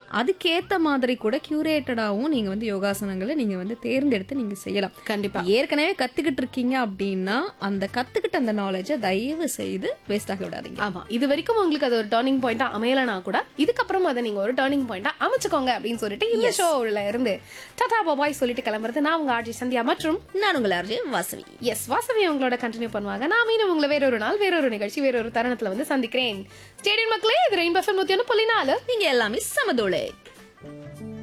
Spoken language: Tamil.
அதுக்கேத்த மாதிரி கூட கியூரேட்டடாவும் நீங்க வந்து யோகாசனங்களை நீங்க வந்து தேர்ந்தெடுத்து நீங்க செய்யலாம் கண்டிப்பா ஏற்கனவே கத்துக்கிட்டு இருக்கீங்க அப்படின்னா அந்த கத்துக்கிட்ட அந்த நாலேஜை தயவு செய்து வேஸ்ட் ஆக விடாதீங்க ஆமா இது வரைக்கும் உங்களுக்கு அது ஒரு டேர்னிங் பாயிண்டா அமையலனா கூட இதுக்கப்புறம் அதை நீங்க ஒரு டேர்னிங் பாயிண்டா அமைச்சுக்கோங்க அப்படின்னு சொல்லிட்டு இந்த ஷோல இருந்து டாடா பாபாய் சொல்லிட்டு கிளம்புறது நான் உங்க ஆர்ஜி சந்தியா மற்றும் நான் உங்கள் ஆர்ஜி வாசவி எஸ் வாசவி உங்களோட கண்டினியூ பண்ணுவாங்க நான் மீண்டும் உங்களை வேறொரு நாள் வேறொரு நிகழ்ச்சி வேறொரு தருணத்துல வந்து சந்திக்கிறேன் ஸ்டேடியம் மக்களே இது ரெயின் பஃபன் நூத்தி ஒன்று புள்ளி நாலு நீங்க எல்லாமே சமதோளை